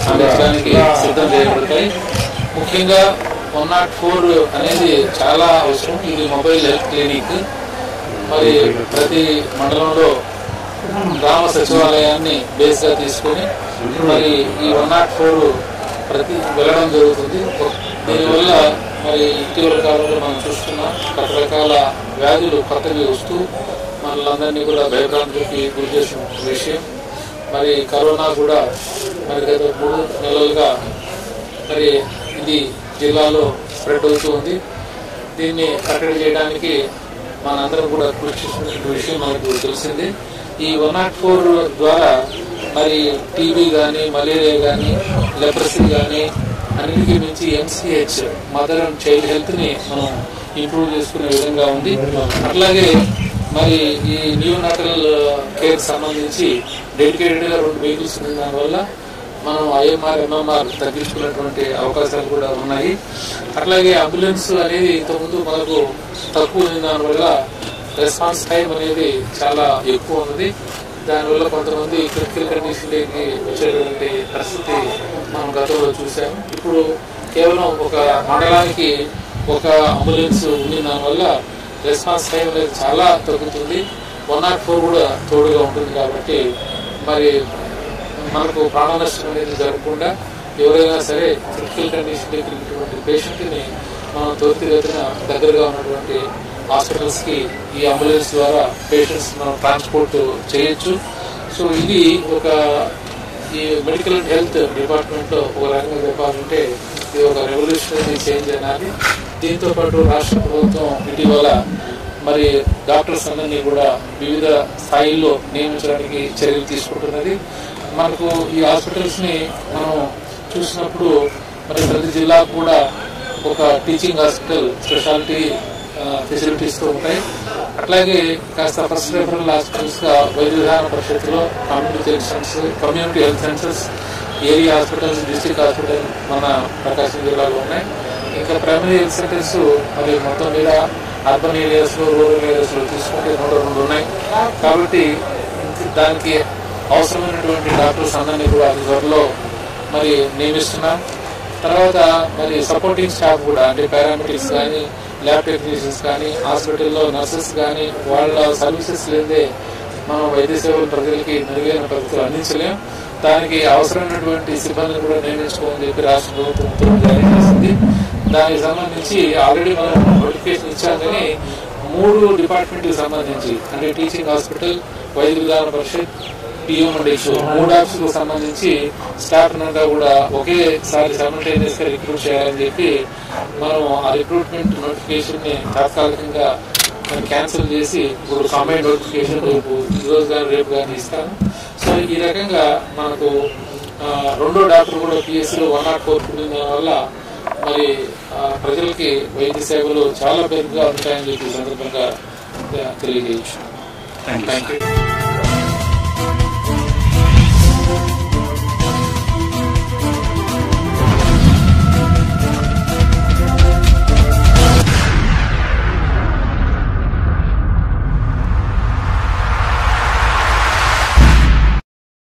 అందించడానికి సిద్ధం చేయబడతాయి ముఖ్యంగా వన్ నాట్ ఫోర్ అనేది చాలా అవసరం ఇది మొబైల్ హెల్త్ క్లినిక్ మరి ప్రతి మండలంలో గ్రామ సచివాలయాన్ని బేస్ గా తీసుకొని మరి ఈ వన్ నాట్ ఫోర్ ప్రతి వెళ్ళడం జరుగుతుంది దీనివల్ల మరి ఇటీవల కాలంలో మనం చూస్తున్నాం రకరకాల వ్యాధులు కొత్తవి వస్తూ మనలందరినీ కూడా భయభ్రాంతికి గురి చేసిన విషయం మరి కరోనా కూడా మరి గత మూడు నెలలుగా మరి ఇది జిల్లాలో స్ప్రెడ్ అవుతూ ఉంది దీన్ని కట్టడి చేయడానికి మనందరం కూడా కృషి చేస్తున్న విషయం మనకు తెలిసింది ఈ వన్ నాట్ ఫోర్ ద్వారా మరి టీబీ కానీ మలేరియా కానీ లెప్రసీ కానీ అన్నిటికీ మించి MCH mother and child health ని మనం ఇంప్రూవ్ చేసుకునే విధంగా ఉంది అట్లాగే మరి ఈ న్యూ నాటల్ కేర్ సంబంధించి డెడికేటెడ్ గా రెండు వెహికల్స్ ఉన్న దానివల్ల మనం ఐఎంఆర్ ఎంఎంఆర్ తగ్గించుకునేటువంటి అవకాశాలు కూడా ఉన్నాయి అట్లాగే అంబులెన్స్ అనేది ఇంతకుముందు మనకు తక్కువ ఉన్న దానివల్ల రెస్పాన్స్ టైం అనేది చాలా ఎక్కువ ఉన్నది దానివల్ల కొంతమంది క్రిటికల్ కండిషన్లోకి వచ్చేటువంటి పరిస్థితి మనం గతంలో చూసాము ఇప్పుడు కేవలం ఒక మండలానికి ఒక అంబులెన్స్ ఉంది దానివల్ల రెస్పాన్స్ టైం అనేది చాలా తగ్గుతుంది వన్ నాట్ ఫోర్ కూడా తోడుగా ఉంటుంది కాబట్టి మరి మనకు ప్రాణ నష్టం అనేది జరగకుండా ఎవరైనా సరే క్రిటికల్ కండిషన్ ఇటువంటి పేషెంట్ ని మనం త్వరితగతిన దగ్గరగా ఉన్నటువంటి హాస్పిటల్స్ కి ఈ అంబులెన్స్ ద్వారా పేషెంట్స్ మనం ట్రాన్స్పోర్ట్ చేయొచ్చు సో ఇది ఒక ఈ మెడికల్ అండ్ హెల్త్ డిపార్ట్మెంట్ లో ఒక రకంగా చెప్పాలంటే ఇది ఒక రెవల్యూషనరీ చేంజ్ అనాలి దీంతో పాటు రాష్ట్ర ప్రభుత్వం ఇటీవల మరి డాక్టర్స్ అందరినీ కూడా వివిధ స్థాయిల్లో నియమించడానికి చర్యలు తీసుకుంటున్నది మనకు ఈ హాస్పిటల్స్ ని మనం చూసినప్పుడు మరి ప్రతి జిల్లాకు కూడా ఒక టీచింగ్ హాస్పిటల్ స్పెషాలిటీ ఫెసిలిటీస్ తో ఉంటాయి అట్లాగే కాస్త ఫస్ట్ రెఫరల్ హాస్పిటల్స్ గా వైద్య విధాన పరిషత్తులో community health centres community health centres area hospitals district hospital మన ప్రకాశం జిల్లాలో ఉన్నాయి ఇంకా ప్రైమరీ హెల్త్ సెంటర్స్ మరి మొత్తం మీద అర్బన్ ఏరియాస్ లో రూరల్ ఏరియాస్ లో తీసుకుంటే నూట రెండు ఉన్నాయి కాబట్టి దానికి అవసరమైనటువంటి డాక్టర్స్ అందరినీ కూడా అతి త్వరలో మరి నియమిస్తున్నాం తర్వాత మరి సపోర్టింగ్ స్టాఫ్ కూడా అంటే పారామెడిక్స్ కానీ ల్యాబ్ టెక్నీషియన్స్ కానీ హాస్పిటల్లో నర్సెస్ కానీ వాళ్ళ సర్వీసెస్ లేదే మనం వైద్య సేవలు ప్రజలకి మెరుగైన పద్ధతిలో అందించలేం దానికి అవసరమైనటువంటి సిబ్బందిని కూడా నియమించుకోమని చెప్పి రాష్ట్ర ప్రభుత్వం ఉత్తర్వులు జారీ చేసింది దానికి సంబంధించి ఆల్రెడీ మనం నోటిఫికేషన్ ఇచ్చాం కానీ మూడు డిపార్ట్మెంట్ కి సంబంధించి అంటే teaching hospital Vaidya Vidhana Parishad PM and ఎక్స్ మూడు ఆప్స్ కు సంబంధించి స్టాఫ్ అంతా కూడా ఒకేసారి సైమల్టేనియస్ గా రిక్రూట్ చేయాలని చెప్పి మనం ఆ రిక్రూట్మెంట్ నోటిఫికేషన్ ని తాత్కాలికంగా క్యాన్సిల్ చేసి ఇప్పుడు కంబైన్ నోటిఫికేషన్ రేపు ఈ రోజు కానీ రేపు కానీ ఇస్తాను సో ఈ రకంగా మనకు ఆ, రెండో డాక్టర్ కూడా పిఎస్సీలో వన్ నాట్ ఫోర్ ఉండడం వల్ల మరి ఆ, ప్రజలకి వైద్య సేవలు చాలా పెరుగుగా ఉంటాయని చెప్పి ఈ సందర్భంగా ఆ, తెలియజేయచ్చు థ్యాంక్ యూ